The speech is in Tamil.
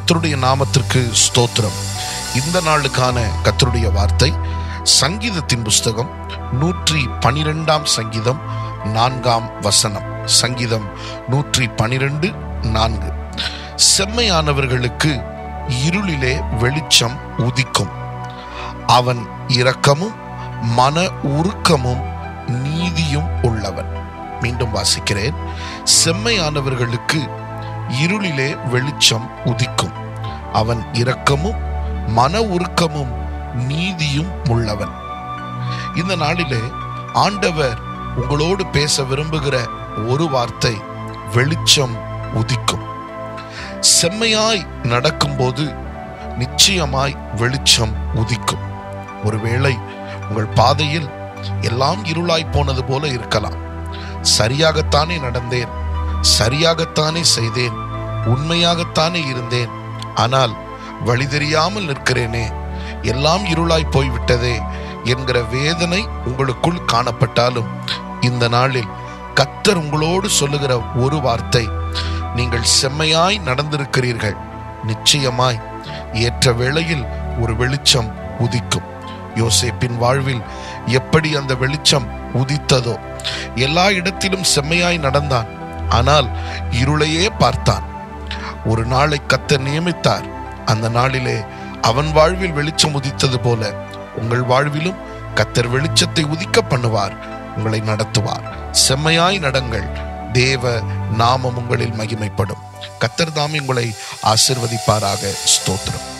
கர்த்தருடைய நாமத்திற்கு ஸ்தோத்திரம் இந்த நாளுக்கான கர்த்தருடைய வார்த்தை சங்கீதத்தின் புஸ்தகம் நூற்றி பனிரெண்டாம் சங்கீதம் நான்காம் வசனம் சங்கீதம் நூற்றி பனிரெண்டு நான்கு செம்மையானவர்களுக்கு இருளிலே வெளிச்சம் உதிக்கும் அவன் இரக்கமும் மன உருக்கமும் நீதியும் உள்ளவன் மீண்டும் வாசிக்கிறேன் செம்மையானவர்களுக்கு இருளிலே வெளிச்சம் உதிக்கும் அவன் இரக்கமும் மன உருக்கமும் நீதியும் உள்ளவன் இந்த நாளிலே ஆண்டவர் உங்களோடு பேச விரும்புகிற ஒரு வார்த்தை வெளிச்சம் உதிக்கும் செம்மையாய் நடக்கும்போது நிச்சயமாய் வெளிச்சம் உதிக்கும் ஒருவேளை உங்கள் பாதையில் எல்லாம் இருளாய் போனது போல இருக்கலாம் சரியாகத்தானே நடந்தேன் சரியாகத்தானே செய்தேன் உண்மையாகத்தானே இருந்தேன் ஆனால் வழி தெரியாமல் நிற்கிறேனே எல்லாம் இருளாய் போய்விட்டதே என்கிற வேதனை உங்களுக்குள் காணப்பட்டாலும் இந்த நாளில் கத்தர் உங்களோடு சொல்லுகிற ஒரு வார்த்தை நீங்கள் செம்மையாய் நடந்திருக்கிறீர்கள் நிச்சயமாய் ஏற்ற வேளையில் ஒரு வெளிச்சம் உதிக்கும் யோசேப்பின் வாழ்வில் எப்படி அந்த வெளிச்சம் உதித்ததோ எல்லா இடத்திலும் செம்மையாய் நடந்தான் ஆனால் இருளையே பார்த்தான் ஒரு நாளை கத்தர் நியமித்தார் அந்த நாளிலே அவன் வாழ்வில் வெளிச்சம் உதித்தது போல உங்கள் வாழ்விலும் கத்தர் வெளிச்சத்தை உதிக்க பண்ணுவார் உங்களை நடத்துவார் செம்மையாய் நடங்கள் தேவ நாமம் உங்களில் மகிமைப்படும் கத்தர் தாமே உங்களை ஆசிர்வதிப்பாராக ஸ்தோத்திரம்